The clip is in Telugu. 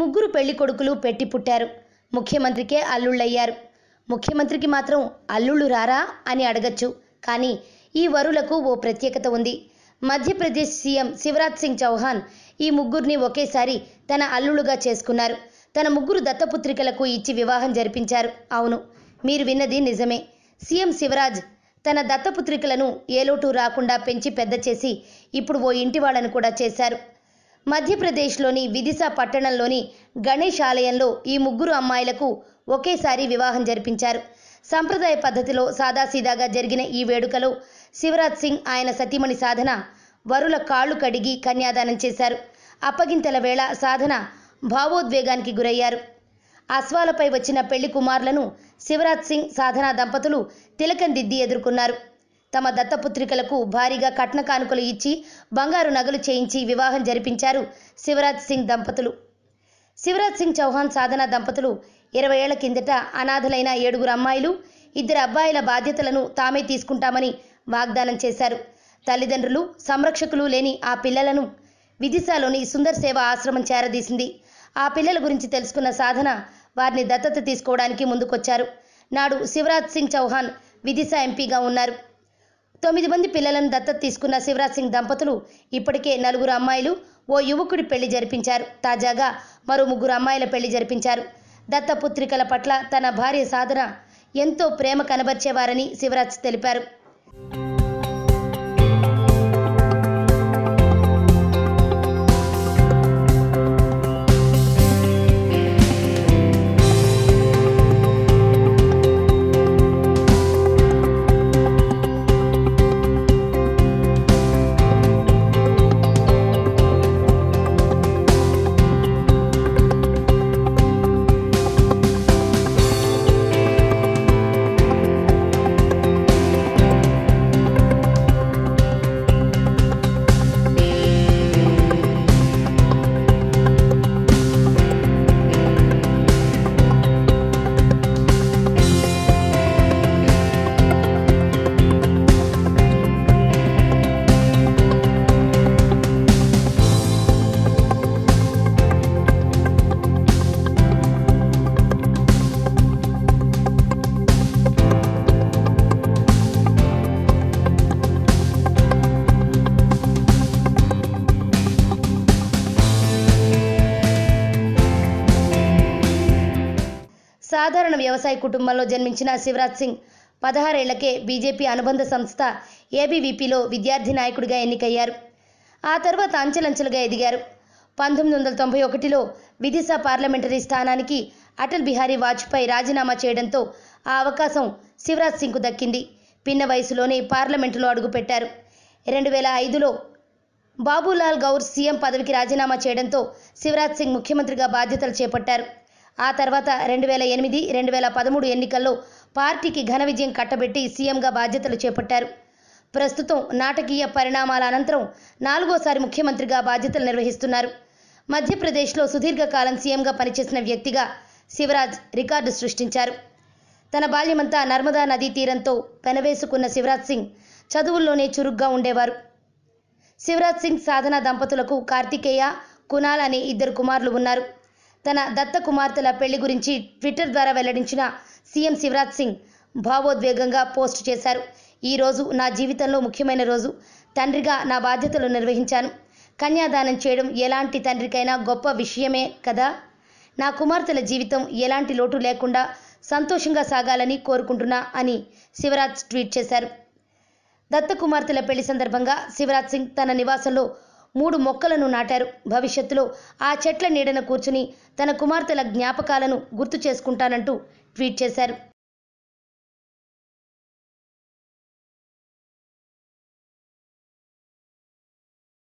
ముగ్గురు పెళ్లి కొడుకులు పెట్టి పుట్టారు ముఖ్యమంత్రికే అల్లుళ్ళయ్యారు ముఖ్యమంత్రికి మాత్రం అల్లుళ్ళు రారా అని అడగచ్చు కానీ ఈ వరులకు ఓ ప్రత్యేకత ఉంది మధ్యప్రదేశ్ సీఎం శివరాజ్ సింగ్ చౌహాన్ ఈ ముగ్గురిని ఒకేసారి తన అల్లుళ్ళుగా చేసుకున్నారు తన ముగ్గురు దత్తపుత్రికలకు ఇచ్చి వివాహం జరిపించారు అవును మీరు విన్నది నిజమే సీఎం శివరాజ్ తన దత్తపుత్రికలను ఏ లోటు రాకుండా పెంచి పెద్ద చేసి ఇప్పుడు ఓ ఇంటి వాళ్ళను కూడా చేశారు మధ్యప్రదేశ్లోని విదిశా పట్టణంలోని గణేష్ ఆలయంలో ఈ ముగ్గురు అమ్మాయిలకు ఒకేసారి వివాహం జరిపించారు సంప్రదాయ పద్ధతిలో సాదాసీదాగా జరిగిన ఈ వేడుకలో శివరాజ్ సింగ్ ఆయన సతీమణి సాధన వరుల కాళ్ళు కడిగి కన్యాదానం చేశారు అప్పగింతల వేళ సాధన భావోద్వేగానికి గురయ్యారు అశ్వాలపై వచ్చిన పెళ్లి కుమారులను శివరాజ్ సింగ్ సాధన దంపతులు తిలకం దిద్ది ఎదుర్కొన్నారు తమ దత్తపుత్రికలకు భారీగా కట్న కానుకలు ఇచ్చి బంగారు నగలు చేయించి వివాహం జరిపించారు శివరాజ్ సింగ్ దంపతులు శివరాజ్ సింగ్ చౌహాన్ సాధన దంపతులు ఇరవై ఏళ్ల కిందట అనాథలైన ఏడుగురు అమ్మాయిలు ఇద్దరు అబ్బాయిల బాధ్యతలను తామే తీసుకుంటామని వాగ్దానం చేశారు తల్లిదండ్రులు సంరక్షకులు లేని ఆ పిల్లలను విదిశాలోని సుందర్ సేవ ఆశ్రమం చేరదీసింది ఆ పిల్లల గురించి తెలుసుకున్న సాధన వారిని దత్తత తీసుకోవడానికి ముందుకొచ్చారు నాడు శివరాజ్ సింగ్ చౌహాన్ విదిశా ఎంపీగా ఉన్నారు తొమ్మిది మంది పిల్లలను దత్తత తీసుకున్న శివరాజ్ సింగ్ దంపతులు ఇప్పటికే నలుగురు అమ్మాయిలు ఓ యువకుడి పెళ్లి జరిపించారు తాజాగా మరో ముగ్గురు అమ్మాయిల పెళ్లి జరిపించారు దత్తపుత్రికల పట్ల తన భార్య సాధన ఎంతో ప్రేమ కనబర్చేవారని శివరాజ్ తెలిపారు సాధారణ వ్యవసాయ కుటుంబంలో జన్మించిన శివరాజ్ సింగ్ పదహారేళ్లకే బీజేపీ అనుబంధ సంస్థ ఏబీవీపీలో విద్యార్థి నాయకుడిగా ఎన్నికయ్యారు ఆ తర్వాత అంచెలంచెలుగా ఎదిగారు పంతొమ్మిది వందల తొంభై ఒకటిలో విదిశా పార్లమెంటరీ స్థానానికి అటల్ బిహారీ వాజ్పేయి రాజీనామా చేయడంతో ఆ అవకాశం శివరాజ్ సింగ్కు దక్కింది పిన్న వయసులోనే పార్లమెంటులో అడుగుపెట్టారు రెండు వేల ఐదులో బాబులాల్ గౌర్ సీఎం పదవికి రాజీనామా చేయడంతో శివరాజ్ సింగ్ ముఖ్యమంత్రిగా బాధ్యతలు చేపట్టారు ఆ తర్వాత రెండు వేల ఎనిమిది రెండు వేల పదమూడు ఎన్నికల్లో పార్టీకి ఘన విజయం కట్టబెట్టి సీఎంగా బాధ్యతలు చేపట్టారు ప్రస్తుతం నాటకీయ పరిణామాల అనంతరం నాలుగోసారి ముఖ్యమంత్రిగా బాధ్యతలు నిర్వహిస్తున్నారు మధ్యప్రదేశ్లో సుదీర్ఘకాలం సీఎంగా పనిచేసిన వ్యక్తిగా శివరాజ్ రికార్డు సృష్టించారు తన బాల్యమంతా నర్మదా నదీ తీరంతో పెనవేసుకున్న శివరాజ్ సింగ్ చదువుల్లోనే చురుగ్గా ఉండేవారు శివరాజ్ సింగ్ సాధన దంపతులకు కార్తికేయ కునాల్ అనే ఇద్దరు కుమారులు ఉన్నారు తన దత్త కుమార్తెల పెళ్లి గురించి ట్విట్టర్ ద్వారా వెల్లడించిన సీఎం శివరాజ్ సింగ్ భావోద్వేగంగా పోస్ట్ చేశారు ఈ రోజు నా జీవితంలో ముఖ్యమైన రోజు తండ్రిగా నా బాధ్యతలు నిర్వహించాను కన్యాదానం చేయడం ఎలాంటి తండ్రికైనా గొప్ప విషయమే కదా నా కుమార్తెల జీవితం ఎలాంటి లోటు లేకుండా సంతోషంగా సాగాలని కోరుకుంటున్నా అని శివరాజ్ ట్వీట్ చేశారు దత్త కుమార్తెల పెళ్లి సందర్భంగా శివరాజ్ సింగ్ తన నివాసంలో మూడు మొక్కలను నాటారు భవిష్యత్తులో ఆ చెట్ల నీడన కూర్చుని తన కుమార్తెల జ్ఞాపకాలను గుర్తు చేసుకుంటానంటూ ట్వీట్ చేశారు